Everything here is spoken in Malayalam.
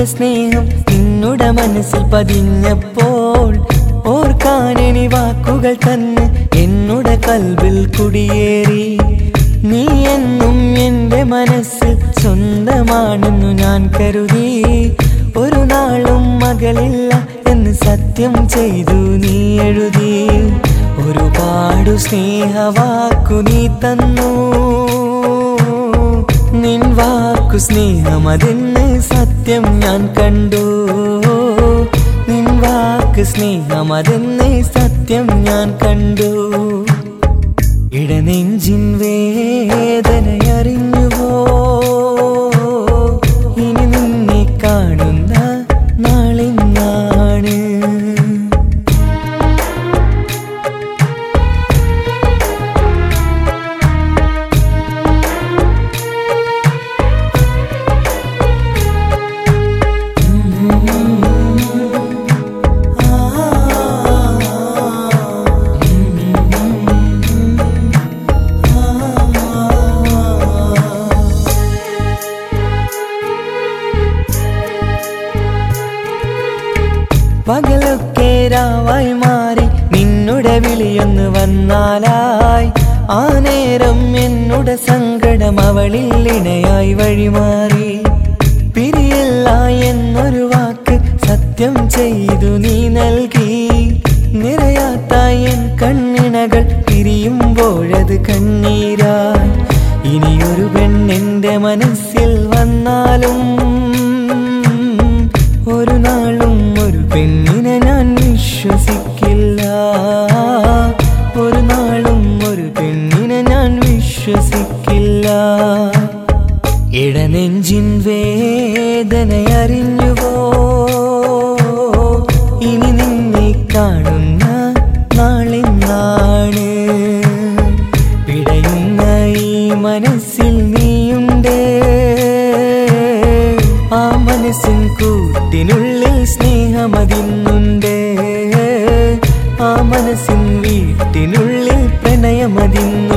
എന്റെ സ്നേഹം നിന്നുടെ മനസ്സിൽ പതിഞ്ഞപ്പോൾ ഓർക്കാനെനി വാക്കുകൾ തന്നെ എന്നുടെ കൽവിൽ കുടിയേറി നീ എന്നും എന്റെ മനസ്സിൽ സ്വന്തമാണെന്നു ഞാൻ കരുതി ഒരു നാളും മകളില്ല എന്ന് സത്യം ചെയ്തു നീ എഴുതി ഒരുപാടു സ്നേഹവാക്കു നീ തന്നു നിൻ വാക്കു സ്നേഹമതെന്ന് സത്യം ഞാൻ കണ്ടു നിൻ വാക്ക് സ്നേഹമതെന്ന് സത്യം ഞാൻ കണ്ടു ഇടനെഞ്ചിൻ വേദനയറിഞ്ഞുവോ ഇനി നിന്നെ കാണുന്ന നാളിന്നാണ് പകലൊക്കെ രാവായി മാറി നിന്നുടെ വിളിയൊന്ന് വന്നാലായി ആ നേരം എന്നുടെ സങ്കടം അവളിൽ ഇണയായി വഴിമാറി പിരിയല്ല എന്നൊരു വാക്ക് സത്യം ചെയ്തു നീ നൽകി നിറയാത്ത എൻ കണ്ണിണകൾ പിരിയുമ്പോഴത് കണ്ണീരായി ഇനിയൊരു പെണ്ണെന്റെ മനസ്സിൽ വന്നാലും ഒരു നാളും ഒരു പെണ്ണിനെ ഞാൻ വിശ്വസിക്കില്ല ഒരു നാളും ഒരു പെണ്ണിനെ ഞാൻ വിശ്വസിക്കില്ല ഇടനെഞ്ചിൻ വേദനയറിഞ്ഞുവോ ഇനി നിന്നെ കാണുന്ന നാളിന്നാണ് പിടയുന്ന ഈ മനസ്സിൽ നീയുണ്ട് ആ മനസ്സിൻ കൂട്ടിനുള്ളിൽ സ്നേഹമതിന്നുണ്ട് ആ മനസ്സിൻ വീട്ടിനുള്ളിൽ പ്രണയമതിന്നുണ്ട്